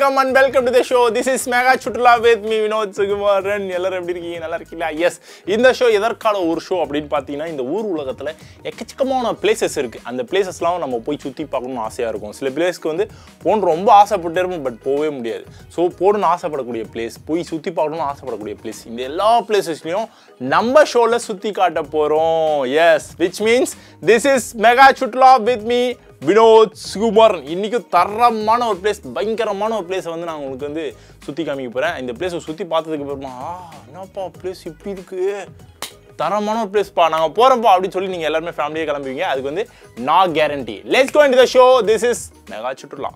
வணக்கம் and welcome to the show this is mega சுற்றுலா with me Vinod Sukumaran எல்லாரும் எப்படி இருக்கீங்க நல்லா இருக்கீங்களா எஸ் இந்த ஷோ எதற்கான ஒரு ஷோ அப்படின்னு பார்த்தீங்கன்னா இந்த ஊர் உலகத்தில் எக்கச்சக்கமான பிளேசஸ் இருக்குது அந்த பிளேசஸ்லாம் நம்ம போய் சுற்றி பார்க்கணும்னு ஆசையாக இருக்கும் சில பிளேஸ்க்கு வந்து போகணும் ரொம்ப ஆசைப்பட்டு இருக்கும் பட் போகவே முடியாது ஸோ போகணும்னு ஆசைப்படக்கூடிய பிளேஸ் போய் சுற்றி பார்க்கணும்னு ஆசைப்படக்கூடிய பிளேஸ் இந்த எல்லா பிளேசஸ்லையும் நம்ம ஷோவில் சுற்றி காட்ட போகிறோம் yes which means this is mega சுற்றுலா வித் மீ வினோத் சுகுமாரன் இன்னைக்கு தரமான ஒரு பிளேஸ் பயங்கரமான ஒரு பிளேஸை வந்து நான் உங்களுக்கு வந்து சுற்றி காமிக்க போகிறேன் இந்த பிளேஸை சுற்றி பார்த்ததுக்கு அப்புறமா ஆ என்னப்பா பிளேஸ் இப்படி இருக்கு தரமான ஒரு பிளேஸ்ப்பா நாங்கள் போகிறோம்ப்பா அப்படின்னு சொல்லி நீங்கள் எல்லாருமே ஃபேமிலியே கிளம்புவீங்க அதுக்கு வந்து நான் guarantee let's go in the show this is mega சுற்றுலா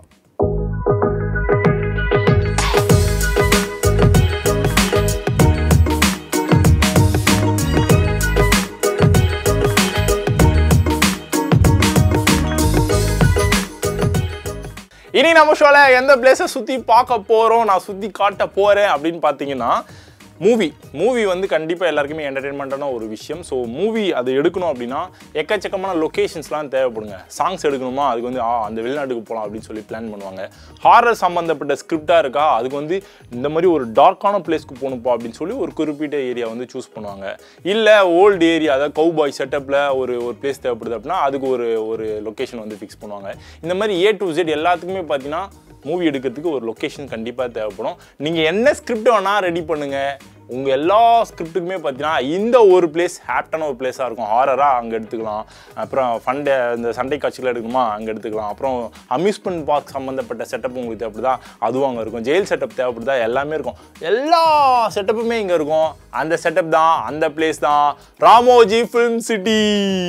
இனி நம்ம ஷோல எந்த பிளேஸை சுற்றி பார்க்க போகிறோம் நான் சுற்றி காட்ட போகிறேன் அப்படின்னு பார்த்தீங்கன்னா மூவி மூவி வந்து கண்டிப்பாக எல்லாருக்குமே என்டர்டெயின்மெண்ட்டான ஒரு விஷயம் ஸோ மூவி அது எடுக்கணும் அப்படின்னா எக்கச்சக்கமான லொக்கேஷன்ஸ்லாம் தேவைப்படுங்க சாங்ஸ் எடுக்கணுமா அதுக்கு வந்து ஆ அந்த வெளிநாட்டுக்கு போகலாம் அப்படின்னு சொல்லி பிளான் பண்ணுவாங்க ஹாரர் சம்மந்தப்பட்ட ஸ்கிரிப்டாக இருக்கா அதுக்கு வந்து இந்த மாதிரி ஒரு டார்க்கான பிளேஸ்க்கு போகணுப்பா அப்படின்னு சொல்லி ஒரு குறிப்பிட்ட ஏரியா வந்து சூஸ் பண்ணுவாங்க இல்லை ஓல்டு ஏரியா அதாவது கவுபாய் செட்டப்பில் ஒரு ஒரு பிளேஸ் தேவைப்படுது அப்படின்னா அதுக்கு ஒரு ஒரு லொக்கேஷன் வந்து ஃபிக்ஸ் பண்ணுவாங்க இந்த மாதிரி ஏ டு Z எல்லாத்துக்குமே பார்த்தீங்கன்னா மூவி எடுக்கிறதுக்கு ஒரு லொக்கேஷன் கண்டிப்பாக தேவைப்படும் நீங்கள் என்ன ஸ்கிரிப்ட் வேணால் ரெடி பண்ணுங்கள் உங்கள் எல்லா ஸ்கிரிப்ட்டுக்குமே பார்த்தீங்கன்னா இந்த ஒரு பிளேஸ் ஹேப்டான ஒரு பிளேஸாக இருக்கும் ஹாரராக அங்கே எடுத்துக்கலாம் அப்புறம் ஃபண்டே இந்த சண்டை காட்சிகள் எடுக்கணுமா அங்கே எடுத்துக்கலாம் அப்புறம் அம்யூஸ்மெண்ட் பார்க் சம்மந்தப்பட்ட செட்டப் உங்களுக்கு தேவைப்படுதா அதுவும் அங்கே இருக்கும் ஜெயில் செட்டப் தேவைப்படுதா எல்லாமே இருக்கும் எல்லா செட்டப்புமே இங்கே இருக்கும் அந்த செட்டப் தான் அந்த பிளேஸ் தான் ராமோஜி ஃபிலிம் சிட்டி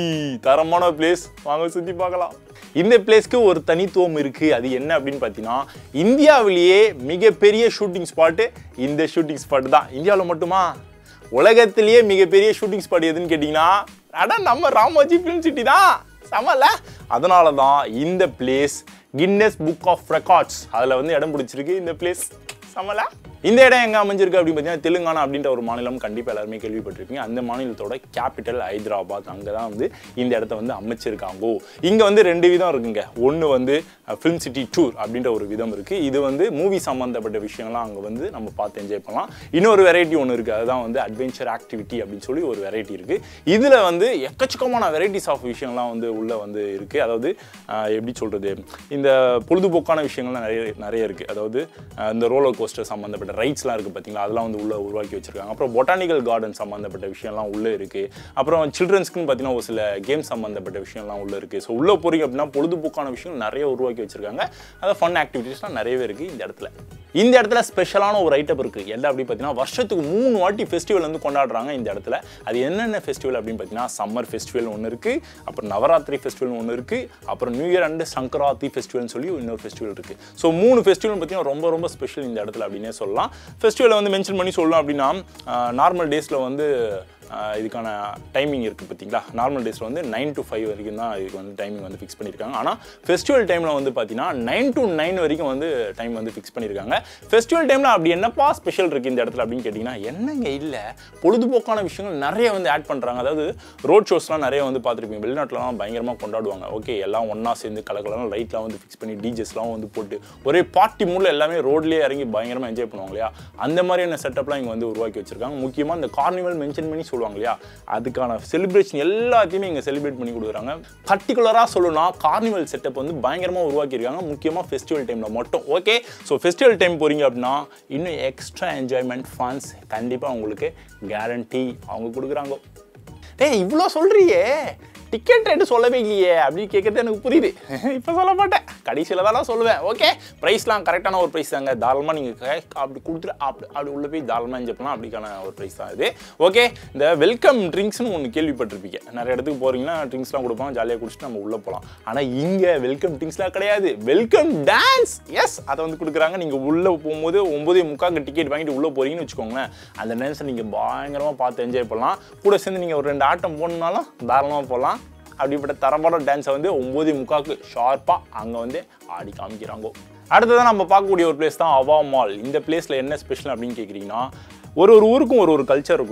தரமான பிளேஸ் வாங்க சுற்றி பார்க்கலாம் இந்த பிளேஸ்க்கு ஒரு தனித்துவம் இருக்குது அது என்ன அப்படின்னு பார்த்தீங்கன்னா இந்தியாவிலேயே மிகப்பெரிய ஷூட்டிங் ஸ்பாட்டு இந்த ஷூட்டிங் ஸ்பாட் தான் இந்தியாவில் மட்டுமா உலகத்திலேயே மிகப்பெரிய ஷூட்டிங் ஸ்பாட் எதுன்னு கேட்டிங்கன்னா அட நம்ம ராமோஜி ஃபிலிம் சிட்டி தான் சமல அதனால தான் இந்த place Guinness book of records அதில் வந்து இடம் பிடிச்சிருக்கு இந்த பிளேஸ் சமல இந்த இடம் எங்கே அமைஞ்சிருக்கு அப்படின்னு பார்த்தீங்கன்னா தெலுங்கானா அப்படின்ற ஒரு மாநிலம் கண்டிப்பாக எல்லாருமே கேள்விப்பட்டிருப்பீங்க அந்த மாநிலத்தோட கேபிட்டல் ஹைதராபாத் அங்கே தான் வந்து இந்த இடத்த வந்து அமைச்சிருக்காங்க இங்கே வந்து ரெண்டு விதம் இருக்குங்க ஒன்று வந்து ஃபிலிம் சிட்டி டூர் அப்படின்ற ஒரு விதம் இருக்குது இது வந்து மூவி சம்மந்தப்பட்ட விஷயங்கள்லாம் அங்கே வந்து நம்ம பார்த்து என்ஜாய் பண்ணலாம் இன்னொரு வெரைட்டி ஒன்று இருக்குது அதுதான் வந்து அட்வென்ச்சர் ஆக்டிவிட்டி அப்படின்னு சொல்லி ஒரு வெரைட்டி இருக்குது இதில் வந்து எக்கச்சக்கமான வெரைட்டிஸ் ஆஃப் விஷயங்கள்லாம் வந்து உள்ளே வந்து இருக்குது அதாவது அஹ், எப்படி சொல்கிறது இந்த பொழுதுபோக்கான விஷயங்கள்லாம் நிறைய நிறைய இருக்குது அதாவது அஹ், இந்த ரோலர் கோஸ்டர் சம்மந்தப்பட்ட ரைட்ஸ்லாம் இருக்குது பார்த்தீங்களா அதெல்லாம் வந்து உள்ளே உருவாக்கி வச்சிருக்காங்க அப்புறம் பொட்டானிக்கல் கார்டன் சம்மந்தப்பட்ட விஷயம்லாம் உள்ளே இருக்குது அப்புறம் சில்ட்ரன்ஸ்க்குன்னு பார்த்தீங்கன்னா ஒரு சில கேம் சம்மந்தப்பட்ட விஷயம்லாம் உள்ளே இருக்குது ஸோ உள்ளே போறீங்க அப்படின்னா பொழுதுபோக்கான விஷயம் நிறைய உருவாக்கி வச்சிருக்காங்க அதாவது ஃபன் ஆக்டிவிட்டீஸ்லாம் நிறையவே இருக்குது இந்த இடத்துல இந்த இடத்துல ஸ்பெஷலான ஒரு ஐட்டம் இருக்குது என்ன அப்படின்னு பார்த்தீங்கன்னா வருஷத்துக்கு மூணு வாட்டி ஃபெஸ்டிவல் வந்து கொண்டாடுறாங்க இந்த இடத்துல அது என்னென்ன ஃபெஸ்டிவல் அப்படின்னு பார்த்தீங்கன்னா சம்மர் ஃபெஸ்டிவல் ஒன்று இருக்குது அப்புறம் நவராத்திரி ஃபெஸ்டிவல் ஒன்று இருக்குது அப்புறம் நியூ இயர் அண்ட் சங்கராத்தி ஃபெஸ்டிவல்னு சொல்லி இன்னொரு ஃபெஸ்டிவல் இருக்குது ஸோ மூணு ஃபெஸ்டிவல் பார்த்தீங்கன்னா ரொம்ப ரொம்ப ஸ்பெஷல் இந்த இடத்துல அப்படின்னே சொல்லலாம் ஃபெஸ்டிவலை வந்து மென்ஷன் பண்ணி சொல்லலாம் அப்படின்னா நார்மல் டேஸில் வந்து ஆஹ் இதுக்கான டைமிங் இருக்குது பார்த்தீங்களா நார்மல் டேஸில் வந்து நைன் to ஃபைவ் வரைக்கும் தான் இதுக்கு வந்து டைமிங் வந்து ஃபிக்ஸ் பண்ணியிருக்காங்க ஆனால் ஃபெஸ்டிவல் டைமில் வந்து பார்த்தீங்கன்னா நைன் to நைன் வரைக்கும் வந்து டைம் வந்து ஃபிக்ஸ் பண்ணியிருக்காங்க ஃபெஸ்டிவல் டைமில் அப்படி என்னப்பா ஸ்பெஷல் இருக்குது இந்த இடத்துல அப்படின்னு கேட்டிங்கன்னா என்னங்க இல்லை பொழுதுபோக்கான விஷயங்கள் நிறைய வந்து ஆட் பண்ணுறாங்க அதாவது ரோட் ஷோஸ்லாம் நிறைய வந்து பார்த்துருப்பீங்க வெளிநாட்டிலலாம் பயங்கரமாக கொண்டாடுவாங்க ஓகே எல்லாம் ஒன்றா சேர்ந்து கலக்கலாம் லைட்லாம் வந்து ஃபிக்ஸ் பண்ணி டிஜெஸ்லாம் வந்து போட்டு ஒரே பார்ட்டி மூடில் எல்லாமே ரோட்லேயே இறங்கி பயங்கரமாக என்ஜாய் பண்ணுவாங்க இல்லையா அந்த மாதிரியான செட்டப்லாம் இங்கே வந்து உருவாக்கி வச்சிருக்காங்க முக்கியமாக இந்த கார்னிவல் மென்ஷன் பண்ணி சொல்லுவாங்க இல்லையா அதுக்கான செலிப்ரேஷன் எல்லாத்தையுமே இங்கே செலிப்ரேட் பண்ணி கொடுக்குறாங்க பர்டிகுலராக சொல்லணும்னா கார்னிவல் செட்டப் வந்து பயங்கரமாக உருவாக்கியிருக்காங்க முக்கியமாக ஃபெஸ்டிவல் டைமில் மட்டும் ஓகே ஸோ ஃபெஸ்டிவல் டைம் போகிறீங்க அப்படின்னா இன்னும் எக்ஸ்ட்ரா என்ஜாய்மெண்ட் ஃபன்ஸ் கண்டிப்பாக உங்களுக்கு கேரண்டி அவங்க கொடுக்குறாங்க டேய் இவ்வளோ சொல்றியே டிக்கெட் ரேட்டு சொல்லவே இல்லையே அப்படின்னு கேட்கறது எனக்கு புரியுது இப்போ சொல்ல மாட்டேன் கடைசியில் தான் நான் சொல்லுவேன் ஓகே ப்ரைஸ்லாம் கரெக்டான ஒரு ப்ரைஸ் தாங்க தாராளமாக நீங்கள் அப்படி கொடுத்துட்டு அப்படி அப்படி உள்ளே போய் தாராளமாக என்ஜாய் பண்ணலாம் அப்படிக்கான ஒரு ப்ரைஸ் தான் இது ஓகே இந்த வெல்கம் ட்ரிங்க்ஸ்னு ஒன்று கேள்விப்பட்டிருப்பீங்க நிறைய இடத்துக்கு போகிறீங்கன்னா ட்ரிங்க்ஸ்லாம் கொடுப்பாங்க ஜாலியாக குடிச்சிட்டு நம்ம உள்ளே போகலாம் ஆனால் இங்கே வெல்கம் ட்ரிங்க்ஸ்லாம் கிடையாது வெல்கம் டான்ஸ் எஸ் அதை வந்து கொடுக்குறாங்க நீங்கள் உள்ளே போகும்போது ஒம்பதே முக்காக்கு டிக்கெட் வாங்கிட்டு உள்ளே போகிறீங்கன்னு வச்சுக்கோங்களேன் அந்த டான்ஸை நீங்கள் பயங்கரமாக பார்த்து என்ஜாய் பண்ணலாம் கூட சேர்ந்து நீங்கள் ஒரு ரெண்டு ஆட்டம் போடணுனாலும் தாராளமாக போகலாம் அப்படிப்பட்ட தரமான டான்ஸை வந்து ஒம்பது முக்காக்கு ஷார்ப்பாக அங்கே வந்து ஆடி காமிக்கிறாங்க அடுத்ததான் நம்ம பார்க்கக்கூடிய ஒரு பிளேஸ் தான் அவா மால் இந்த பிளேஸில் என்ன ஸ்பெஷல் அப்படின்னு கேட்குறீங்கன்னா ஒரு ஒரு ஊருக்கும் ஒரு ஒரு கல்ச்சர் இருக்குங்க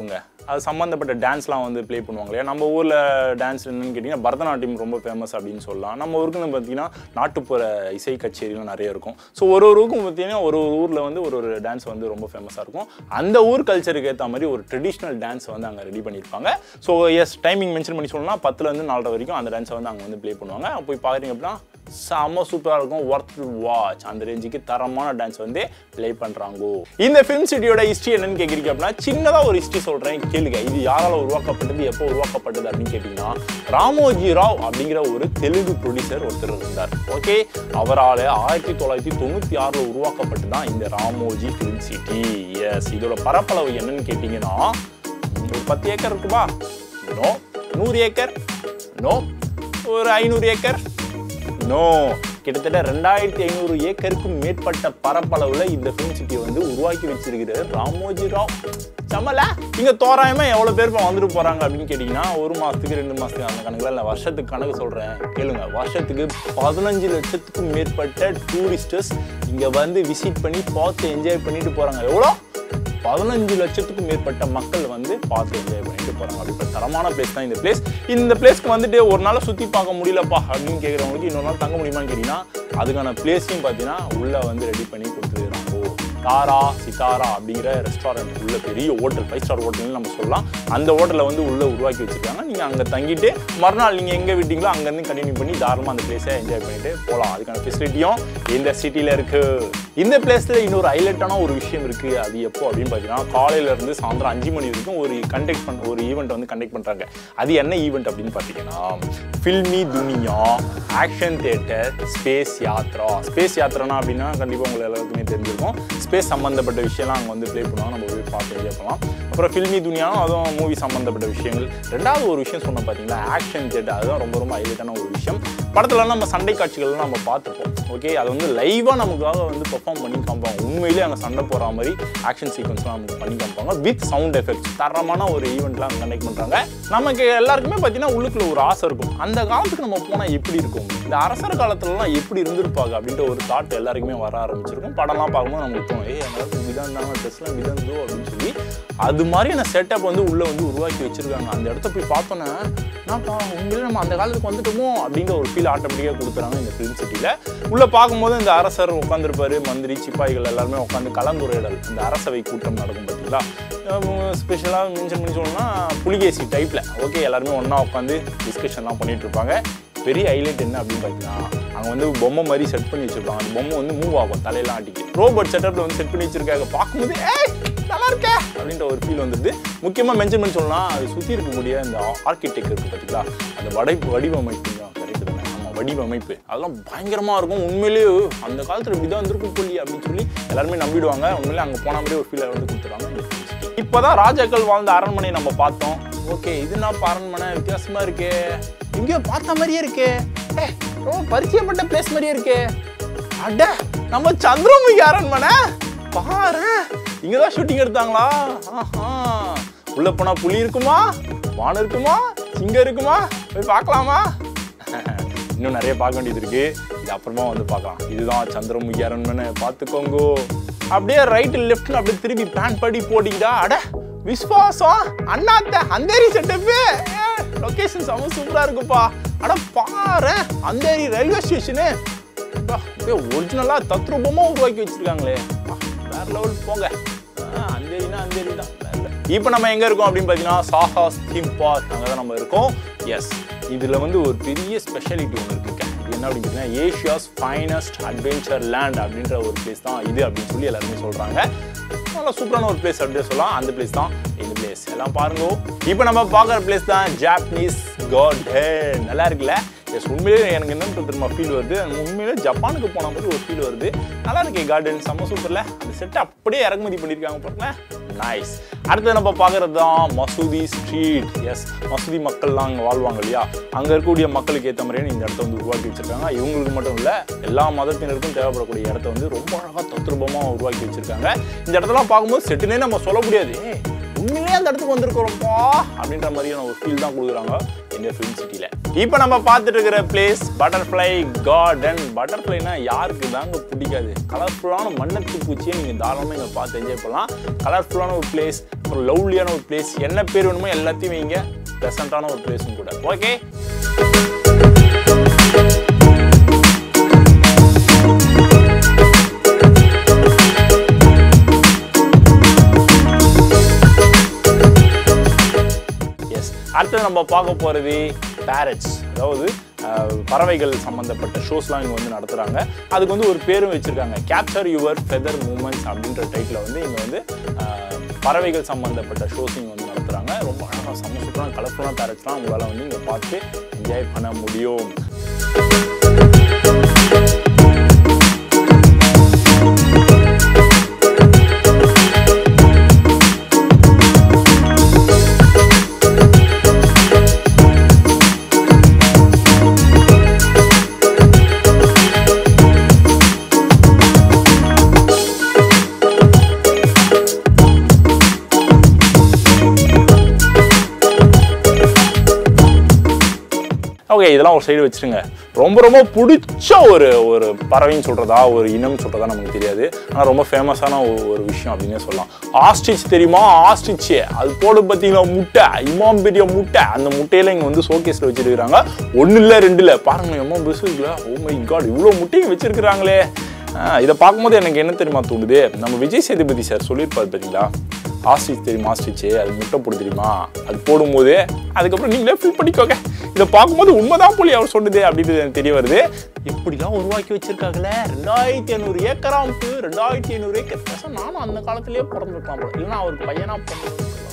அது சம்மந்தப்பட்ட டான்ஸ்லாம் வந்து ப்ளே பண்ணுவாங்க இல்லையா நம்ம ஊரில் டான்ஸ் என்னன்னு கேட்டிங்கன்னா பரதநாட்டியம் ரொம்ப ஃபேமஸ் அப்படின்னு சொல்லலாம் நம்ம ஊருக்கு வந்து பார்த்தீங்கன்னா நாட்டுப்புற இசை கச்சேரிலாம் நிறைய இருக்கும் ஸோ ஒரு ஒரு ஊருக்கும் பார்த்தீங்கன்னா ஒரு ஒரு ஊரில் வந்து ஒரு ஒரு டான்ஸ் வந்து ரொம்ப ஃபேமஸாக இருக்கும் அந்த ஊர் கல்ச்சருக்கு ஏற்ற மாதிரி ஒரு ட்ரெடிஷ்னல் டான்ஸ் வந்து அங்கே ரெடி பண்ணியிருப்பாங்க ஸோ எஸ் டைமிங் மென்ஷன் பண்ணி சொல்லணும்னா பத்துலேருந்து நாலரை வரைக்கும் அந்த டான்ஸை வந்து அங்கே வந்து ப்ளே பண்ணுவாங்க போய் பார்க்குறீங்க அப்படின்னா செம்ம சூப்பராக இருக்கும் ஒர்த் வாட்ச் அந்த ரேஞ்சுக்கு தரமான டான்ஸ் வந்து ப்ளே பண்ணுறாங்க இந்த ஃபிலிம் சிட்டியோட ஹிஸ்ட்ரி என்னன்னு கேட்குறீங்க அப்படின்னா சின்னதாக ஒரு ஹிஸ்ட்ரி சொல்கிறேன் கேளுங்க இது யாரால உருவாக்கப்பட்டது எப்போ உருவாக்கப்பட்டது அப்படின்னு கேட்டிங்கன்னா ராமோஜி ராவ் அப்படிங்கிற ஒரு தெலுங்கு ப்ரொடியூசர் ஒருத்தர் இருந்தார் ஓகே அவரால் ஆயிரத்தி தொள்ளாயிரத்தி தொண்ணூற்றி ஆறில் உருவாக்கப்பட்டு தான் இந்த ராமோஜி ஃபிலிம் சிட்டி எஸ் இதோட பரப்பளவு என்னன்னு கேட்டிங்கன்னா ஒரு பத்து ஏக்கர் இருக்குமா நோ நூறு ஏக்கர் நோ ஒரு ஐநூறு ஏக்கர் நோ கிட்டத்தட்ட ரெண்டாயிரத்தி ஐநூறு ஏக்கருக்கும் மேற்பட்ட பரப்பளவுல இந்த ஃபிலிம் சிட்டியை வந்து உருவாக்கி வச்சிருக்கிறார் ராமோஜி ராவ் சமல இங்க தோராயமா எவ்வளவு பேர் இப்ப வந்துட்டு போறாங்க அப்படின்னு கேட்டீங்கன்னா ஒரு மாசத்துக்கு ரெண்டு மாசத்துக்கு அந்த கணக்குல இல்ல வருஷத்துக்கு கணக்கு சொல்றேன் கேளுங்க வருஷத்துக்கு பதினஞ்சு லட்சத்துக்கும் மேற்பட்ட டூரிஸ்டர்ஸ் இங்க வந்து விசிட் பண்ணி பார்த்து என்ஜாய் பண்ணிட்டு போறாங்க எவ்வளோ பதினஞ்சு லட்சத்துக்கும் மேற்பட்ட மக்கள் வந்து பார்த்து என்ஜாய் பண்ணிட்டு போறாங்க அப்படிப்பட்ட தரமான பிளேஸ் தான் இந்த பிளேஸ் இந்த பிளேஸ்க்கு வந்துட்டு ஒரு நாள் சுத்தி பார்க்க முடியலப்பா அப்படின்னு கேட்குறவங்களுக்கு இன்னொரு நாள் தங்க முடியுமான்னு கேட்டீங்கன்னா அதுக்கான பிளேஸையும் பார்த்தீங்கன்னா உள்ள வந்து ரெடி பண்ணி கொடுத்துருக்காங்க தாரா சிதாரா அப்படிங்கிற ரெஸ்டாரண்ட் உள்ள பெரிய ஹோட்டல் ஃபைவ் ஸ்டார் ஹோட்டல்னு நம்ம சொல்லலாம் அந்த ஹோட்டலை வந்து உள்ள உருவாக்கி வச்சிருக்காங்க நீங்க அங்க தங்கிட்டு மறுநாள் நீங்க எங்க விட்டீங்களோ அங்கேருந்து கண்டினியூ பண்ணி தாராளமாக அந்த பிளேஸை என்ஜாய் பண்ணிட்டு போகலாம் அதுக்கான ஃபெசிலிட்டியும் இந்த சிட்டியில் இருக்கு இந்த பிளேஸ்ல இன்னொரு ஹைலைட்டான ஒரு விஷயம் இருக்கு அது எப்போ அப்படின்னு பார்த்தீங்கன்னா காலையில இருந்து சாயந்தரம் அஞ்சு மணி வரைக்கும் ஒரு கண்டக்ட் பண்ண ஒரு ஈவெண்ட் வந்து கண்டக்ட் பண்றாங்க அது என்ன ஈவெண்ட் அப்படின்னு பார்த்தீங்கன்னா Filmi Duniya action theatre space Yatra space யாத்ரானா அப்படின்னா கண்டிப்பாக உங்களுக்கு எல்லாருக்குமே தெரிஞ்சிருக்கும் ஸ்பேஸ் சம்மந்தப்பட்ட விஷயம்லாம் அங்கே வந்து ப்ளே பண்ணுவாங்க நம்ம போய் பார்த்து என்ஜாய் பண்ணலாம் அப்புறம் ஃபில்மி துனியாவும் அதுவும் மூவி சம்மந்தப்பட்ட விஷயங்கள் ரெண்டாவது ஒரு விஷயம் சொன்ன பார்த்தீங்களா ஆக்ஷன் தியேட்டர் அதுதான் ரொம்ப ரொம்ப ஹைலைட்டான ஒரு விஷயம் படத்துலலாம் நம்ம சண்டை காட்சிகள்லாம் நம்ம பார்த்துப்போம் ஓகே அது வந்து லைவாக நமக்காக வந்து பெர்ஃபார்ம் பண்ணி காமிப்பாங்க உண்மையிலேயே அங்கே சண்டை போகிற மாதிரி ஆக்ஷன் சீக்வன்ஸ்லாம் நமக்கு பண்ணி காமிப்பாங்க வித் சவுண்ட் எஃபெக்ட்ஸ் தரமான ஒரு ஈவெண்ட்லாம் கண்டக்ட் பண்ணுறாங்க நமக்கு எல்லாருக்குமே பார்த்தீங்கன்னா உள்ளுக்குள்ள ஒரு ஆசை இருக்கும் அந்த காலத்துக்கு நம்ம போனால் எப்படி இருக்கும் இந்த அரசர் காலத்துலலாம் எப்படி இருந்திருப்பாங்க அப்படின்ற ஒரு தாட் எல்லாருக்குமே வர ஆரம்பிச்சிருக்கும் படம்லாம் பார்க்கும்போது நமக்கு தோணும் ஏய் அந்த விதம் இருந்தாங்க ட்ரெஸ்லாம் விதம் இருந்தோ அப்படின்னு சொல்லி அது மாதிரியான செட்டப் வந்து உள்ளே வந்து உருவாக்கி வச்சிருக்காங்க அந்த இடத்த போய் பார்த்தோன்னே என்னப்பா உண்மையிலே நம்ம அந்த காலத்துக்கு வந்துட்டோமோ அப்படின்ற ஒரு ஃபீல் ஆட்டோமேட்டிக்காக கொடுத்துறாங்க இந்த ஃபிலிம் சிட்டியில் உள்ளே பார்க்கும்போது இந்த அரசர் உட்காந்துருப்பாரு மந்திரி சிப்பாய்கள் எல்லாருமே உட்காந்து கலந்துரையாடல் இந்த அரசவை கூட்டம் நடக்கும் பார்த்தீங்களா ஸ்பெஷலாக மென்ஷன் பண்ணி சொல்லணும்னா புலிகேசி டைப்பில் ஓகே எல்லாருமே ஒன்றா உட்காந்து டிஸ்கஷன்லாம் பண்ணிட்டு இருப்பாங்க பெரிய ஹைலைட் என்ன அப்படின்னு பார்த்தீங்கன்னா அங்கே வந்து பொம்மை மாதிரி செட் பண்ணி வச்சிருப்பாங்க அந்த பொம்மை வந்து மூவ் ஆகும் தலையெல்லாம் ஆட்டிக்கு ரோபோட் செட்டப்பில் வந்து செட் பண்ணி வச்சிருக்காங்க பார்க்கும்போது ஏய் நல்லா இருக்கே அப்படின்ற ஒரு ஃபீல் வந்துடுது முக்கியமாக மென்ஷன் பண்ணி சொல்லலாம் அது சுற்றி இருக்கக்கூடிய இந்த ஆர்கிடெக்ட் இருக்குது பார்த்தீங்களா அந்த வடை வடிவமைப்பு தான் கரெக்டு தானே ஆமாம் வடிவமைப்பு அதெல்லாம் பயங்கரமாக இருக்கும் உண்மையிலேயே அந்த காலத்தில் இப்படி தான் இருந்திருக்கும் புள்ளி அப்படின்னு சொல்லி எல்லாருமே நம்பிடுவாங்க உண்மையிலே அங்கே போன மாதிரியே ஒரு ஃபீலை வந்து கொடுத்துருவாங்க இப்போதான் ராஜாக்கள் வாழ்ந்த அரண்மனை நம்ம பார்த்தோம் ஓகே இது நான் அரண்மனை வித்தியாசமா இருக்கே எங்கேயோ பார்த்த மாதிரியே இருக்கே ஏ ரொம்ப பரிச்சயப்பட்ட பிளேஸ் மாதிரியே இருக்கே அட நம்ம சந்திரமுகி அரண்மனை பாரு இங்கதான் ஷூட்டிங் எடுத்தாங்களா ஆஹா உள்ள போனா புலி இருக்குமா மான் இருக்குமா சிங்கம் இருக்குமா போய் பார்க்கலாமா இன்னும் நிறைய பார்க்க வேண்டியது இருக்கு இது அப்புறமா வந்து பார்க்கலாம் இதுதான் சந்திரமுகி அரண்மனை பார்த்துக்கோங்க அப்படியே ரைட் லெஃப்ட்ல அப்படியே திரும்பி பிளான் படி போட்டிக்கிட்டா அட விஸ்வாசம் அண்ணாத்த அந்தேரி செட்டப்பு லொகேஷன் செம்ம சூப்பரா இருக்குப்பா அட பாரு அந்தேரி ரயில்வே ஸ்டேஷனு ஒரிஜினலா தத்ரூபமா உருவாக்கி வச்சிருக்காங்களே அப்பா, வேற லெவல் போங்க ஆ, அந்தேரினா அந்தேரி தான் இப்போ நம்ம எங்க இருக்கோம் அப்படின்னு பார்த்தீங்கன்னா சாஹாஸ் தீம் பார்க் அங்கே தான் நம்ம இருக்கோம் எஸ் இதில் வந்து ஒரு பெரிய ஸ்பெஷாலிட்டி ஒன்று இருக்குங்க இது என்ன அப்படின்னு பார்த்தீங்கன்னா ஏஷியாஸ் ஃபைனஸ்ட் அட்வென்ச்சர் லேண்ட் அப்படின்ற ஒரு பிளேஸ் தான் இது அப்படின்னு சொல்லி எல்லாருமே சொல்கிறாங்க நல்லா சூப்பரான ஒரு பிளேஸ் அப்படின்னு சொல்லலாம் அந்த பிளேஸ் தான் இந்த பிளேஸ் எல்லாம் பாருங்க இப்போ நம்ம பார்க்குற பிளேஸ் தான் ஜாப்பனீஸ் கார்டன் நல்லா இருக்குல்ல எஸ் உண்மையிலே எனக்கு என்ன தெரியுமா ஃபீல் வருது உண்மையிலே ஜப்பானுக்கு போன மாதிரி ஒரு ஃபீல் வருது நல்லா இருக்கே கார்டன் செம்ம சூப்பர்ல அந்த செட்டை அப்படியே இறக்குமதி பண்ணியிருக்காங்க பாருங்க நைஸ் அடுத்து நம்ம பார்க்குறது தான் மசூதி ஸ்ட்ரீட் எஸ் மசூதி மக்கள்லாம் அங்கே வாழ்வாங்க இல்லையா அங்கே இருக்கக்கூடிய மக்களுக்கு ஏற்ற மாதிரியான இந்த இடத்த வந்து உருவாக்கி வச்சிருக்காங்க இவங்களுக்கு மட்டும் இல்லை எல்லா மதத்தினருக்கும் தேவைப்படக்கூடிய இடத்த வந்து ரொம்ப அழகாக தத்ரூபமாக உருவாக்கி வச்சிருக்காங்க இந்த இடத்தெல்லாம் பார்க்கும்போது செட்டுனே நம்ம சொல்ல முடியாது ஏய், உண்மையிலேயே அந்த இடத்துக்கு வந்திருக்கிறோம்ப்பா அப்படின்ற மாதிரியான ஒரு ஃபீல் தான் கொடுக்குறாங்க இந்த ஃபிலிம் சிட்டியில் இப்போ நம்ம பார்த்துட்டு இருக்கிற பிளேஸ் பட்டர்ஃப்ளை கார்டன் பட்டர்ஃப்ளைனா யாருக்கு தாங்க பிடிக்காது கலர்ஃபுல்லான மண்ணத்து பூச்சியை நீங்கள் தாராளமாக இங்கே பார்த்து என்ஜாய் பண்ணலாம் கலர்ஃபுல்லான ஒரு பிளேஸ் ஒரு லவ்லியான ஒரு பிளேஸ் என்ன பேர் வேணுமோ எல்லாத்தையும் வைங்க ப்ளசண்ட்டான ஒரு பிளேஸும் கூட ஓகே எஸ் அடுத்தது நம்ம பார்க்க போகிறது பேரட்ஸ் அதாவது அஹ், பறவைகள் சம்மந்தப்பட்ட ஷோஸ்லாம் இங்கே வந்து நடத்துகிறாங்க அதுக்கு வந்து ஒரு பேரும் வச்சுருக்காங்க கேப்சர் யுவர் ஃபெதர் மூமெண்ட்ஸ் அப்படின்ற டைட்டில் வந்து இங்கே வந்து அஹ், பறவைகள் சம்மந்தப்பட்ட ஷோஸ் இங்கே வந்து நடத்துகிறாங்க ரொம்ப அழகாக செம்ம சூப்பரான கலர்ஃபுல்லான பேரட்ஸ்லாம் உங்களால் வந்து இங்கே பார்த்து என்ஜாய் பண்ண முடியும் ஓகே இதெல்லாம் ஒரு சைடு வச்சிருங்க ரொம்ப ரொம்ப பிடிச்ச ஒரு ஒரு பறவைன்னு சொல்கிறதா ஒரு இனம் சொல்கிறதா நமக்கு தெரியாது ஆனால் ரொம்ப ஃபேமஸான ஒரு ஒரு விஷயம் அப்படின்னே சொல்லலாம் ஆஸ்டிச் தெரியுமா ஆஸ்டிச் அது போல பார்த்தீங்கன்னா முட்டை இமாம் பெரிய முட்டை அந்த முட்டையில இங்கே வந்து ஷோகேஸில் வச்சிருக்கிறாங்க ஒன்றும் இல்லை ரெண்டு இல்லை பாருங்க எம்மா பெருசு இருக்குல்ல ஓ மை காட் இவ்வளோ முட்டையும் வச்சிருக்கிறாங்களே ஆஹ் இதை பார்க்கும்போது எனக்கு என்ன தெரியுமா தோணுது நம்ம விஜய் சேதுபதி சார் சொல்லியிருப்பாரு பார்த்தீங்களா ஆஸ்டிச் தெரியுமா ஆஸ்டிச்சு அது முட்டை போடு தெரியுமா அது போடும்போது அதுக்கப்புறம் நீங்களே ஃபில் பண்ணிக்கோங்க இதை பார்க்கும்போது உண்மைதான் போலி அவர் சொன்னது அப்படின்றது எனக்கு தெரிய வருது எப்படிலாம் உருவாக்கி வச்சிருக்காங்களே ரெண்டாயிரத்தி ஐநூறு ஏக்கராம்க்கு ரெண்டாயிரத்தி ஐநூறு ஏக்கர் பேச நானும் அந்த காலத்திலேயே பிறந்திருக்கலாம் போல இல்லைன்னா அவருக்கு பையனா பிறந்திருக்கலாம்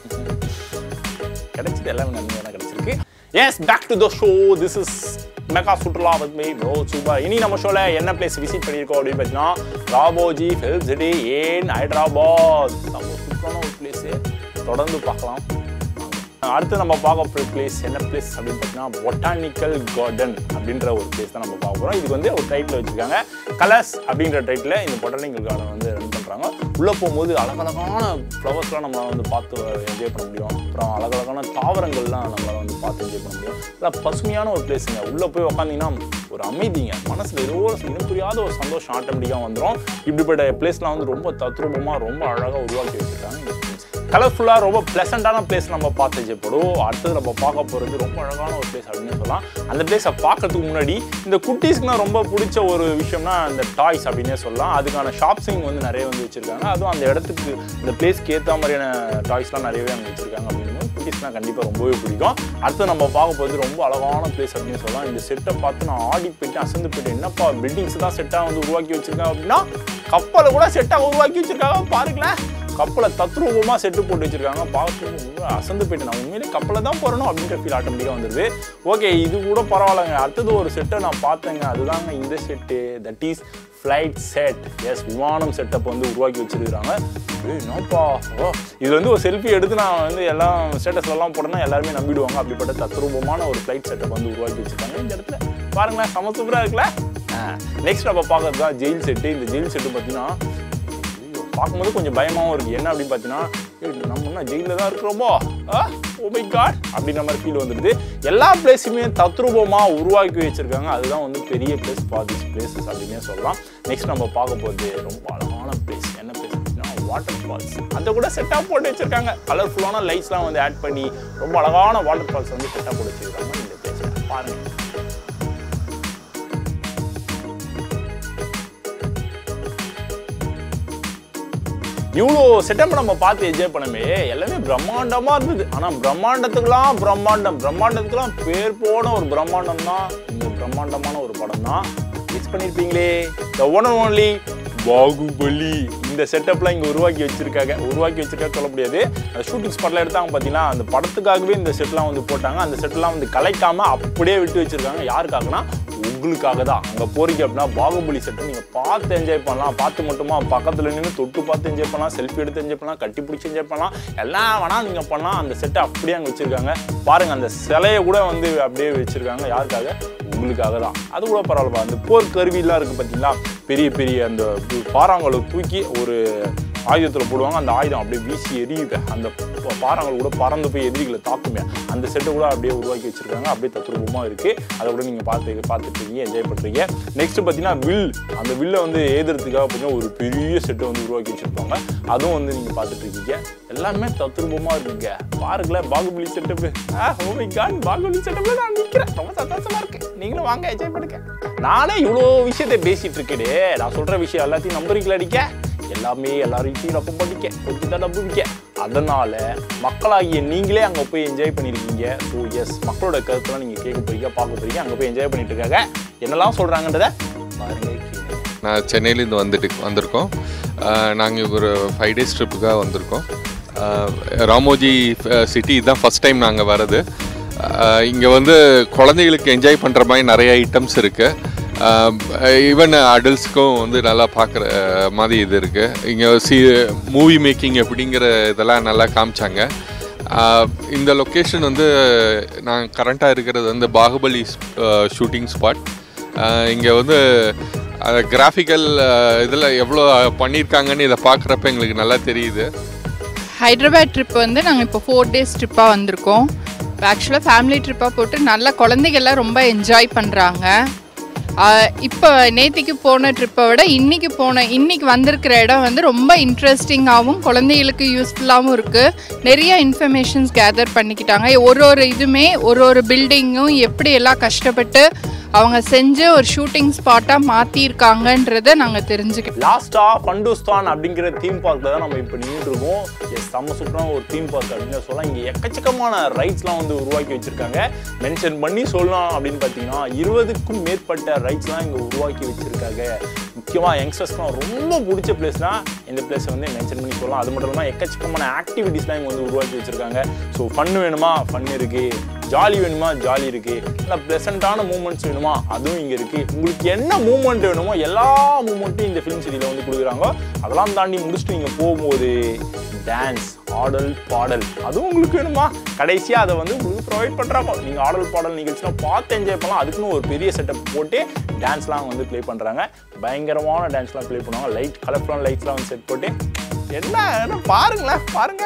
கிடைச்சது எல்லாமே நன்மையான கிடைச்சிருக்கு yes back to the show this is mega சுற்றுலா வித் மீ ப்ரோ சூப்பர் இனி நம்ம ஷோல என்ன பிளேஸ் விசிட் பண்ணியிருக்கோம் அப்படின்னு பார்த்தீங்கன்னா ராபோஜி ஃபிலிம் சிட்டி ஏன் ஹைதராபாத் நம்ம சூப்பரான ஒரு பிளேஸு தொடர்ந்து பார்க்கலாம் அடுத்து நம்ம பார்க்க போகிற பிளேஸ் என்ன பிளேஸ் அப்படின்னு பார்த்தீங்கன்னா பொட்டானிக்கல் கார்டன் அப்படின்ற ஒரு பிளேஸ் தான் நம்ம பார்க்க போகிறோம் இதுக்கு வந்து ஒரு டைட்டில் வச்சுருக்காங்க கலர்ஸ் அப்படின்ற டைட்டில் இந்த பொட்டானிக்கல் கார்டன் வந்து ரன் பண்ணுறாங்க உள்ளே போகும்போது அழகழகான ஃப்ளவர்ஸ்லாம் நம்ம வந்து பார்த்து என்ஜாய் பண்ண முடியும் அப்புறம் அழகழகான தாவரங்கள்லாம் நம்மளால் வந்து பார்த்து என்ஜாய் பண்ண முடியும் நல்லா பசுமையான ஒரு பிளேஸுங்க உள்ளே போய் உக்காந்தீங்கன்னா ஒரு அமைதிங்க மனசில் ஏதோ ஒரு இனம் புரியாத ஒரு சந்தோஷம் ஆட்டோமேட்டிக்காக வந்துடும் இப்படிப்பட்ட பிளேஸ்லாம் வந்து ரொம்ப தத்ரூபமாக ரொம்ப அழகாக உருவாக்கி வச்சுருக்காங்க இந்த place. கலர்ஃபுல்லாக ரொம்ப ப்ளசண்ட்டான பிளேஸ் நம்ம பார்த்து வச்சுப்படும் அடுத்தது நம்ம பார்க்க போகிறது ரொம்ப அழகான ஒரு பிளேஸ் அப்படின்னு சொல்லலாம் அந்த பிளேஸை பார்க்கறதுக்கு முன்னாடி இந்த குட்டீஸ்க்குனா ரொம்ப பிடிச்ச ஒரு விஷயம்னா அந்த டாய்ஸ் அப்படின்னே சொல்லலாம் அதுக்கான ஷாப்ஸிங் வந்து நிறைய வந்து வச்சுருக்காங்க அதுவும் அந்த இடத்துக்கு இந்த பிளேஸ்க்கு ஏற்ற மாதிரியான டாய்ஸ்லாம் நிறையவே அங்கே வச்சுருக்காங்க அப்படின்னு குட்டீஸ்னால் கண்டிப்பாக ரொம்பவே பிடிக்கும் அடுத்து நம்ம பார்க்க போகிறது ரொம்ப அழகான பிளேஸ் அப்படின்னு சொல்லலாம் இந்த செட்டை பார்த்து நான் ஆடி போயிட்டு அசந்து போயிட்டு என்னப்பா பில்டிங்ஸ் தான் செட்டாக வந்து உருவாக்கி வச்சிருக்காங்க அப்படின்னா கப்பலை கூட செட்டாக உருவாக்கி வச்சிருக்காங்க பாருங்களேன் கப்பலை தத்ரூபமாக செட்டு போட்டு வச்சிருக்காங்க பார்த்து ரொம்ப அசந்து போயிட்டு நான் உண்மையிலே கப்பலை தான் போறணும் அப்படின்ற ஃபீல் ஆட்டோமேட்டிக்காக வந்துடுது ஓகே இது கூட பரவாயில்லைங்க அடுத்தது ஒரு செட்டை நான் பார்த்தேங்க அதுதாங்க இந்த set that is flight set yes விமானம் செட்டப் வந்து உருவாக்கி வச்சிருக்காங்க ஏய் என்னப்பா ஓ இது வந்து ஒரு செல்ஃபி எடுத்து நான் வந்து எல்லாம் ஸ்டேட்டஸ்லாம் போட்டேன்னா எல்லாருமே நம்பிடுவாங்க அப்படிப்பட்ட தத்ரூபமான ஒரு ஃப்ளைட் செட்டப் வந்து உருவாக்கி வச்சிருக்காங்க இந்த இடத்துல பாருங்களேன் செம சூப்பராக இருக்குல்ல நெக்ஸ்ட் நம்ம பார்க்கறது தான் ஜெயில் செட்டு இந்த ஜெயில் செட்டு பார்த்தீங்கன்னா ஐயோ, பார்க்கும்போது கொஞ்சம் பயமாகவும் இருக்குது என்ன அப்படின்னு பார்த்தீங்கன்னா ஏய், நம்ம என்ன ஜெயிலில் தான் இருக்கிறோமோ ஓ மை காட் அப்படின்ற மாதிரி ஃபீல் வந்துடுது எல்லா பிளேஸுமே தத்ரூபமாக உருவாக்கி வச்சிருக்காங்க அதுதான் வந்து பெரிய பிளேஸ் ஃபார் திஸ் பிளேசஸ் அப்படின்னே சொல்லலாம் நெக்ஸ்ட் நம்ம பார்க்க போகிறது ரொம்ப அழகான பிளேஸ் என்ன பிளேஸ் அப்படின்னா வாட்டர் ஃபால்ஸ் அதை கூட செட்டாக போட்டு வச்சிருக்காங்க கலர்ஃபுல்லான லைட்ஸ்லாம் வந்து ஆட் பண்ணி ரொம்ப அழகான வாட்டர் ஃபால்ஸ் வந்து செட்டாக போட்டு வச்சிருக்காங்க இந்த பிளேஸில் பாருங்கள் இவ்வளோ செட்டப் நம்ம பார்த்து என்ஜாய் பண்ணமே எல்லாமே பிரம்மாண்டமா இருந்தது ஆனா பிரம்மாண்டத்துக்குலாம் பிரம்மாண்டம் பிரம்மாண்டத்துக்குலாம் பேர் போன ஒரு பிரம்மாண்டம் தான் இந்த பிரம்மாண்டமான ஒரு படம் தான் மிஸ் பண்ணிருப்பீங்களே the one and only Baahubali இந்த செட்டப்லாம் இங்கே உருவாக்கி வச்சிருக்காங்க உருவாக்கி வச்சிருக்காங்க சொல்ல முடியாது அந்த ஷூட்டிங் ஸ்பாட்ல எடுத்தாங்க பார்த்தீங்கன்னா அந்த படத்துக்காகவே இந்த செட்லாம் வந்து போட்டாங்க அந்த செட்லாம் வந்து கலைக்காம அப்படியே விட்டு வச்சிருக்காங்க யாருக்காகனா உங்களுக்காக தான் அங்கே போறீங்க அப்படின்னா பாகுபலி செட்டை நீங்கள் பார்த்து என்ஜாய் பண்ணலாம் பார்த்து மட்டுமா பக்கத்தில் நின்று தொட்டு பார்த்து என்ஜாய் பண்ணலாம் செல்ஃபி எடுத்து என்ஜாய் பண்ணலாம் கட்டி பிடிச்சி என்ஜாய் பண்ணலாம் எல்லாம் வேணா நீங்கள் பண்ணலாம் அந்த செட்டை அப்படியே அங்கே வச்சிருக்காங்க பாருங்க அந்த சிலையை கூட வந்து அப்படியே வச்சிருக்காங்க யாருக்காக உங்களுக்காக தான் அது கூட பரவாயில்லப்பா அந்த போர் கருவிலாம் இருக்குது பார்த்தீங்களா பெரிய பெரிய அந்த பாறாங்களை தூக்கி ஒரு ஆயுதத்தில் போடுவாங்க அந்த ஆயுதம் அப்படியே வீசி எரியுது அந்த ப- பாறாங்கள் கூட பறந்து போய் எதிரிகளை தாக்குமே அந்த செட்டை கூட அப்படியே உருவாக்கி வச்சிருக்காங்க அப்படியே தத்ரூபமாக இருக்கு அதை கூட நீங்கள் பார்த்து பார்த்துட்டு இருக்கீங்க என்ஜாய் பண்ணுறீங்க நெக்ஸ்ட் பார்த்தீங்கன்னா வில் அந்த வில்லை வந்து ஏதுறதுக்காக பார்த்தீங்கன்னா ஒரு பெரிய செட்டை வந்து உருவாக்கி வச்சிருப்பாங்க அதுவும் வந்து நீங்கள் பார்த்துட்டு இருக்கீங்க எல்லாமே தத்ரூபமாக இருக்குங்க பாருங்களேன் Baahubali setup oh my god Baahubali செட்டப்ல நான் நிற்கிறேன் ரொம்ப சந்தோஷமா இருக்கு நீங்களும் வாங்க என்ஜாய் பண்ணுங்க நானே இவ்வளோ விஷயத்தை பேசிட்டு இருக்கேடே நான் சொல்ற விஷயம் எல்லாத்தையும் நம்புறீங்களா அடிக்க எல்லாமே எல்லாரையும் நம்ப படிக்க கொஞ்சம் தான் நம்புவீங்க அதனால மக்களாகிய நீங்களே அங்கே போய் என்ஜாய் பண்ணியிருக்கீங்க ஸோ எஸ் மக்களோட கருத்துலாம் நீங்கள் கேட்க போறீங்க பார்க்க போறீங்க அங்கே போய் என்ஜாய் பண்ணிட்டு இருக்காங்க என்னெல்லாம் சொல்றாங்கன்றத பாருங்க கேளுங்க. நான் சென்னையிலேருந்து வந்துட்டு வந்திருக்கோம் நாங்கள் ஒரு ஃபைவ் டேஸ் ட்ரிப்புக்காக வந்திருக்கோம் ஆஹ் ராமோஜி சிட்டி இதுதான் ஃபஸ்ட் டைம் நாங்கள் வர்றது இங்கே வந்து குழந்தைகளுக்கு என்ஜாய் பண்ணுற மாதிரி நிறைய ஐட்டம்ஸ் இருக்குது ஈவன் அடல்ட்ஸ்க்கும் வந்து நல்லா பார்க்குற மாதிரி இது இருக்குது இங்கே சி மூவி மேக்கிங் எப்படிங்கிற இதெல்லாம் நல்லா காமிச்சாங்க ஆஹ் இந்த லொக்கேஷன் வந்து நான் கரண்ட்டாக இருக்கிறது வந்து பாகுபலி ஷூட்டிங் ஸ்பாட் இங்கே வந்து கிராஃபிக்கல் இதில் எவ்வளோ பண்ணியிருக்காங்கன்னு இதை பார்க்குறப்ப எங்களுக்கு நல்லா தெரியுது ஹைதராபாத் ட்ரிப் வந்து நாங்கள் இப்போ ஃபோர் டேஸ் ட்ரிப்பாக வந்திருக்கோம் ஆக்சுவலாக ஃபேமிலி ட்ரிப்பாக போட்டு நல்ல குழந்தைகள்லாம் ரொம்ப என்ஜாய் பண்ணுறாங்க இப்போ நேத்திக்கு போன ட்ரிப்பை விட இன்னைக்கு போன இன்னைக்கு வந்திருக்கிற இடம் வந்து ரொம்ப இன்ட்ரெஸ்டிங்காகவும் குழந்தைகளுக்கு யூஸ்ஃபுல்லாகவும் இருக்குது நிறைய இன்ஃபர்மேஷன்ஸ் கேதர் பண்ணிக்கிட்டாங்க ஒரு ஒரு இதுவுமே ஒரு ஒரு பில்டிங்கும் எப்படி எல்லாம் கஷ்டப்பட்டு அவங்க செஞ்சு ஒரு ஷூட்டிங் ஸ்பாட்டாக மாற்றிருக்காங்கன்றதை நாங்கள் தெரிஞ்சுக்கிட்டோம் லாஸ்டா பண்டூஸ்தான் அப்படிங்கிற தீம் பார்க்ல தான் நம்ம இப்போ நின்றுட்டு இருக்கோம் எஸ் செம்ம சூப்பரான ஒரு தீம் பார்க் அப்படின்னு சொல்லலாம் இங்கே எக்கச்சக்கமான ரைட்ஸ்லாம் வந்து உருவாக்கி வச்சிருக்காங்க மென்ஷன் பண்ணி சொல்லலாம் அப்படின்னு பார்த்தீங்கன்னா இருபதுக்கும் மேற்பட்ட ரைட்ஸ்லாம் இங்கே உருவாக்கி வச்சிருக்காங்க முக்கியமாக யங்ஸ்டர்ஸ்க்குலாம் ரொம்ப பிடிச்ச பிளேஸ்னா இந்த பிளேஸை வந்து மென்ஷன் பண்ணி சொல்லலாம் அது மட்டும் இல்லாமல் எக்கச்சக்கமான ஆக்டிவிட்டீஸ்லாம் இங்கே வந்து உருவாக்கி வச்சிருக்காங்க ஸோ ஃபன் வேணுமா ஃபன் இருக்கு ஜாலி வேணுமா ஜாலி இருக்கு இல்லை ப்ளசண்ட்டான மூமெண்ட்ஸ் வேணுமா அதுவும் இங்கே இருக்கு உங்களுக்கு என்ன மூமெண்ட் வேணுமோ எல்லா மூமெண்ட்டும் இந்த ஃபிலிம் சிட்டியில் வந்து கொடுக்குறாங்க அதெல்லாம் தாண்டி முடிச்சுட்டு நீங்கள் போகும்போது டான்ஸ் ஆடல் பாடல் அதுவும் உங்களுக்கு வேணுமா கடைசியாக அதை வந்து உங்களுக்கு ப்ரொவைட் பண்ணுறாங்க நீங்கள் ஆடல் பாடல் நிகழ்ச்சிலாம் பார்த்து என்ஜாய் பண்ணலாம் அதுக்குன்னு ஒரு பெரிய செட்டப் போட்டு டான்ஸ்லாம் வந்து ப்ளே பண்ணுறாங்க பயங்கரமான டான்ஸ்லாம் ப்ளே பண்ணுவாங்க லைட் கலர்ஃபுல்லான லைட்ஸ்லாம் வந்து செட் போட்டு என்ன என்ன பாருங்களேன் பாருங்க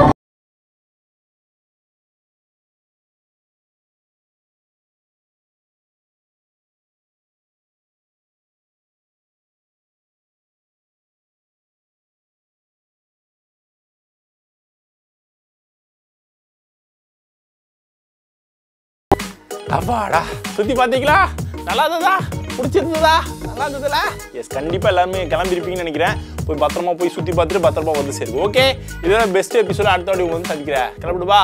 அப்பாடா சுத்தி பாத்தீங்களா நல்லா இருந்ததா பிடிச்சிருந்ததா நல்லா இருந்ததுல எஸ் கண்டிப்பா எல்லாருமே கிளம்பிருப்பீங்கன்னு நினைக்கிறேன் போய் பத்திரமா போய் சுத்தி பார்த்துட்டு பத்திரமா வந்து சேருங்க ஓகே இதோட பெஸ்ட் எபிசோட் அடுத்த வாட்டி வந்து சந்திக்கிறேன் கிளம்பிடுவா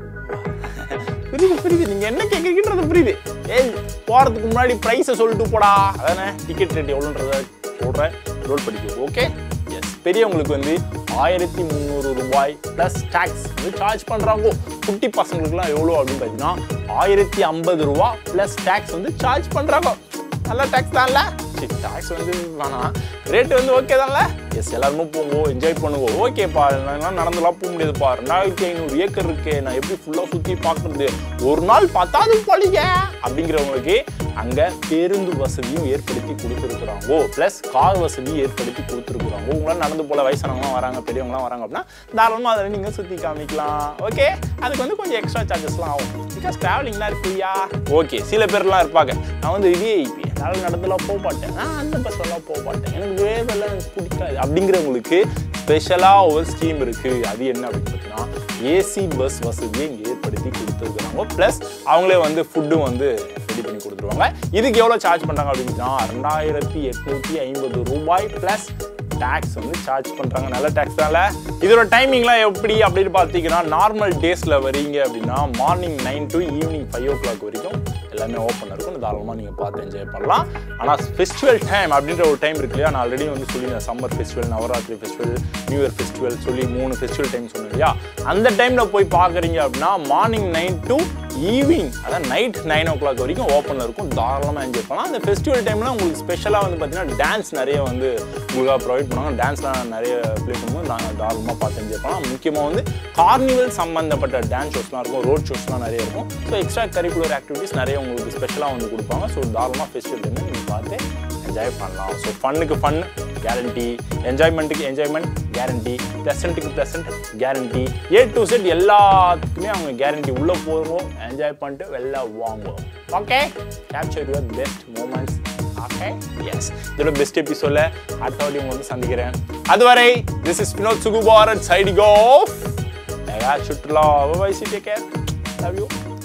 புரியுது புரியுது நீங்க என்ன கேட்குறீங்கன்றது புரியுது ஏய் போறதுக்கு முன்னாடி ப்ரைஸை சொல்லிட்டு போடா அதானே டிக்கெட் ரேட் எவ்வளோன்றத சொல்றேன் ரோல் படிக்கும் ஓகே எஸ் பெரியவங்களுக்கு வந்து ஆயிரத்தி முந்நூறு ரூபாய் ப்ளஸ் டேக்ஸ் வந்து சார்ஜ் பண்ணுறாங்க குட்டி பசங்களுக்குலாம் எவ்வளோ அப்படின்னு பார்த்தீங்கன்னா ஆயிரத்தி ஐம்பது ரூபா ப்ளஸ் டேக்ஸ் வந்து சார்ஜ் பண்ணுறாங்க நல்ல டேக்ஸ் தான்ல டேக்ஸ் வந்து வேணாம் ரேட்டு வந்து ஓகே தான்ல எஸ் எல்லாருமே போவோம் என்ஜாய் பண்ணுவோம் ஓகேப்பா நான் நடந்துலாம் போக முடியாதுப்பா ரெண்டாயிரத்தி ஐநூறு ஏக்கர் இருக்கு நான் எப்படி ஃபுல்லாக சுற்றி பார்க்குறது ஒரு நாள் பத்தாவது போலிங்க அப்படிங்கிறவங்களுக்கு அங்கே பேருந்து வசதியும் ஏற்படுத்தி கொடுத்துருக்குறாங்கோ ப்ளஸ் கார் வசதியும் ஏற்படுத்தி கொடுத்துருக்குறாங்க உங்களால் நடந்து போல வயசானவங்களாம் வராங்க பெரியவங்களாம் வராங்க அப்படின்னா தாராளமாக அதில் நீங்கள் சுற்றி காமிக்கலாம் ஓகே அதுக்கு வந்து கொஞ்சம் எக்ஸ்ட்ரா சார்ஜஸ்லாம் ஆகும் பிகாஸ் ட்ராவலிங்லாம் இருக்குயா ஓகே சில பேர்லாம் இருப்பாங்க நான் வந்து விஐபி என்னால் நடந்துலாம் போக மாட்டேன் நான் அந்த பஸ்லலாம் போக மாட்டேன் எனக்கு வேவெல்லாம் எனக்கு பிடிக்காது அப்படிங்கிறவங்களுக்கு ஸ்பெஷலாக ஒரு ஸ்கீம் இருக்குது அது என்ன அப்படின்னு பார்த்தீங்கன்னா ஏசி பஸ் வசதியை இங்கே ஏற்படுத்தி கொடுத்துருக்குறாங்க ப்ளஸ் அவங்களே வந்து ஃபுட்டும் வந்து ரெடி பண்ணி கொடுத்துருவாங்க இதுக்கு எவ்வளோ சார்ஜ் பண்ணுறாங்க அப்படின்னா ரெண்டாயிரத்தி எட்நூற்றி ஐம்பது ரூபாய் ப்ளஸ் டேக்ஸ் வந்து சார்ஜ் பண்ணுறாங்க நல்ல டேக்ஸ் தான்ல இதோட டைமிங்லாம் எப்படி அப்படின்னு பார்த்தீங்கன்னா நார்மல் டேஸில் வரீங்க அப்படின்னா morning nine to evening five o'clock வரைக்கும் எல்லாமே ஓப்பன் இருக்கும் தாராளமாக நீங்கள் பார்த்து என்ஜாய் பண்ணலாம் ஆனால் ஃபெஸ்டிவல் டைம் அப்படின்ற ஒரு டைம் இருக்கு இல்லையா நான் ஆல்ரெடி வந்து சொல்லியிருந்தேன் summer festival Navratri festival new year festival சொல்லி மூணு ஃபெஸ்டிவல் டைம் சொன்னேன் இல்லையா அந்த டைமில் போய் பார்க்குறீங்க அப்படின்னா மார்னிங் நைன் டு ஈவினிங் அதான் நைட் நைன் ஓ கிளாக் வரைக்கும் ஓப்பனில் இருக்கும் தாராளமாக என்ஜாய் பண்ணலாம் அந்த ஃபெஸ்டிவல் டைமில் உங்களுக்கு ஸ்பெஷலாக வந்து பார்த்தீங்கன்னா டான்ஸ் நிறைய வந்து உங்களுக்காக ப்ரொவைட் பண்ணுவாங்க டான்ஸ்லாம் நிறைய ப்ளே பண்ணும்போது நாங்கள் தாராளமாக பார்த்து என்ஜாய் பண்ணலாம் முக்கியமாக வந்து கார்னிவல் சம்மந்தப்பட்ட டான்ஸ் ஷோஸ்லாம் இருக்கும் ரோட் ஷோஸ்லாம் நிறைய இருக்கும் ஸோ எக்ஸ்ட்ரா கரிக்குலர் ஆக்டிவிட்டீஸ் நிறைய உங்களுக்கு ஸ்பெஷலாக வந்து கொடுப்பாங்க ஸோ தாராளமாக ஃபெஸ்டிவல் டைமில் நீங்கள் பார்த்து என்ஜாய் பண்ணலாம் ஸோ ஃபன்னுக்கு ஃபன் கேரண்டி என்ஜாய்மெண்ட்டுக்கு என்ஜாய்மெண்ட் கேரண்டி ப்ளசண்ட்டுக்கு pleasant guarantee A to Z எல்லாத்துக்குமே அவங்க கேரண்டி உள்ளே போகிறோம் என்ஜாய் பண்ணிட்டு வெளில வாங்குவோம் okay capture your best moments okay yes இதோட பெஸ்ட் எபிசோடில் அடுத்த வாட்டி உங்களை வந்து சந்திக்கிறேன் அதுவரை திஸ் இஸ் வினோத் சுகுபாரத் சைடி கோ மெகா சுற்றுலா வைசி டேக் கேர் லவ் யூ